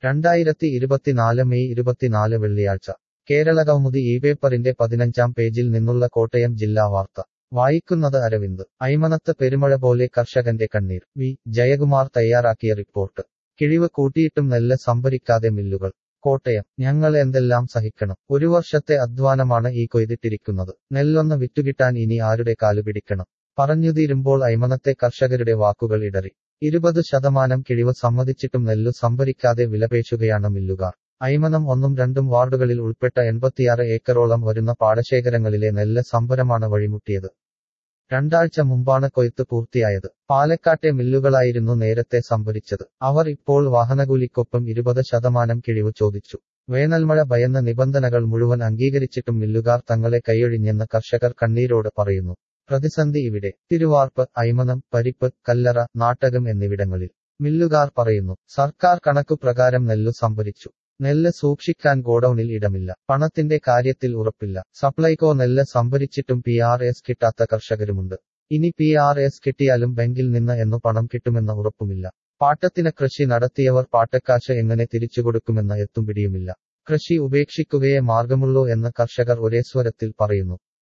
രണ്ടായിരത്തി ഇരുപത്തിനാല് മെയ് ഇരുപത്തിനാല് വെള്ളിയാഴ്ച കേരളകൗമുദി ഈ പേപ്പറിന്റെ പതിനഞ്ചാം പേജിൽ നിന്നുള്ള കോട്ടയം ജില്ലാ വാർത്ത വായിക്കുന്നത് അരവിന്ദ് ഐമനത്ത് പെരുമഴ പോലെ കർഷകന്റെ കണ്ണീർ വി ജയകുമാർ തയ്യാറാക്കിയ റിപ്പോർട്ട് കിഴിവ് കൂട്ടിയിട്ടും നെല്ല് സംഭരിക്കാതെ മില്ലുകൾ കോട്ടയം ഞങ്ങൾ എന്തെല്ലാം സഹിക്കണം ഒരു വർഷത്തെ അധ്വാനമാണ് ഈ കൊയ്തിട്ടിരിക്കുന്നത് നെല്ലൊന്ന് വിറ്റുകിട്ടാൻ ഇനി ആരുടെ കാലുപിടിക്കണം പറഞ്ഞുതീരുമ്പോൾ ഐമനത്തെ കർഷകരുടെ വാക്കുകൾ ഇടറി ഇരുപത് ശതമാനം കിഴിവ് സമ്മതിച്ചിട്ടും നെല്ലു സംഭരിക്കാതെ വിലപേശുകയാണ് മില്ലുകാർ ഐമനം ഒന്നും രണ്ടും വാർഡുകളിൽ ഉൾപ്പെട്ട എൺപത്തിയാറ് ഏക്കറോളം വരുന്ന പാടശേഖരങ്ങളിലെ നെല്ല് സംഭരമാണ് വഴിമുട്ടിയത് രണ്ടാഴ്ച മുമ്പാണ് കൊയ്ത്ത് പൂർത്തിയായത് പാലക്കാട്ടെ മില്ലുകളായിരുന്നു നേരത്തെ സംഭരിച്ചത് അവർ ഇപ്പോൾ വാഹനകൂലിക്കൊപ്പം ഇരുപത് ശതമാനം കിഴിവ് ചോദിച്ചു വേനൽമഴ ഭയന്ന നിബന്ധനകൾ മുഴുവൻ അംഗീകരിച്ചിട്ടും മില്ലുകാർ തങ്ങളെ കൈയൊഴിഞ്ഞെന്ന് കർഷകർ കണ്ണീരോട് പറയുന്നു പ്രതിസന്ധി ഇവിടെ തിരുവാർപ്പ് ഐമനം പരിപ്പ് കല്ലറ നാട്ടകം എന്നിവിടങ്ങളിൽ മില്ലുകാർ പറയുന്നു സർക്കാർ കണക്കു പ്രകാരം നെല്ലു സംഭരിച്ചു നെല്ല് സൂക്ഷിക്കാൻ ഗോഡൌണിൽ ഇടമില്ല പണത്തിന്റെ കാര്യത്തിൽ ഉറപ്പില്ല സപ്ലൈകോ നെല്ല് സംഭരിച്ചിട്ടും പി ആർ എസ് കിട്ടാത്ത കർഷകരുമുണ്ട് ഇനി പി ആർ എസ് കിട്ടിയാലും ബാങ്കിൽ നിന്ന് എന്നു പണം കിട്ടുമെന്ന ഉറപ്പുമില്ല പാട്ടത്തിന് കൃഷി നടത്തിയവർ പാട്ടക്കാശ് എങ്ങനെ തിരിച്ചുകൊടുക്കുമെന്ന എത്തും പിടിയുമില്ല കൃഷി ഉപേക്ഷിക്കുകയേ മാർഗമുള്ളൂ എന്ന് കർഷകർ ഒരേ സ്വരത്തിൽ പറയുന്നു